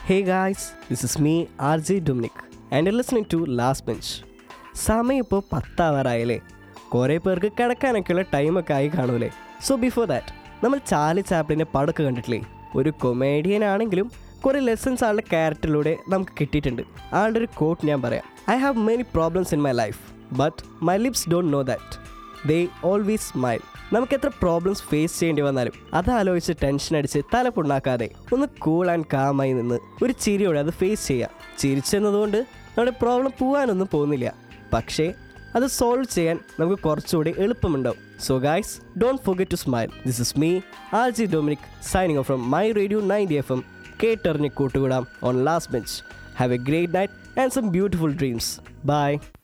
Hey guys, this is me, RJ Dominic, and you're listening to Last Bench. സമയം ഇപ്പോൾ പത്താവാറായല്ലേ കുറേ പേർക്ക് കിടക്കാനൊക്കെയുള്ള ടൈമൊക്കെ ആയി കാണൂലേ സോ ബിഫോർ ദാറ്റ് നമ്മൾ ചാർലി ചാപ്ലിൻ്റെ പടക്ക് കണ്ടിട്ടില്ലേ ഒരു കൊമേഡിയൻ ആണെങ്കിലും കുറേ ലെസൺസ് ആളുടെ ക്യാരക്ടറിലൂടെ നമുക്ക് കിട്ടിയിട്ടുണ്ട് ആളുടെ ഒരു കോട്ട് ഞാൻ പറയാം I have many problems in my life but my lips don't know that they always smile നമുക്ക് എത്ര പ്രോബ്ലംസ് ഫേസ് ചെയ്യേണ്ടി വന്നാലും അത് ആലോചിച്ച് ടെൻഷൻ അടിച്ച് തല പുണ്ണാക്കാതെ ഒന്ന് കൂൾ ആൻഡ് കാമായി നിന്ന് ഒരു ചിരിയോടെ അത് ഫേസ് ചെയ്യാം ചിരിച്ചെന്നതുകൊണ്ട് നമ്മുടെ പ്രോബ്ലം പോകാനൊന്നും പോകുന്നില്ല പക്ഷേ അത് സോൾവ് ചെയ്യാൻ നമുക്ക് കുറച്ചുകൂടി എളുപ്പമുണ്ടാവും so guys don't forget to smile this is me R J Dominic signing off from my radio ninety F M കേട്ടറിഞ്ഞ് കൂട്ടുകൂടാം on last bench have a great night and some beautiful dreams by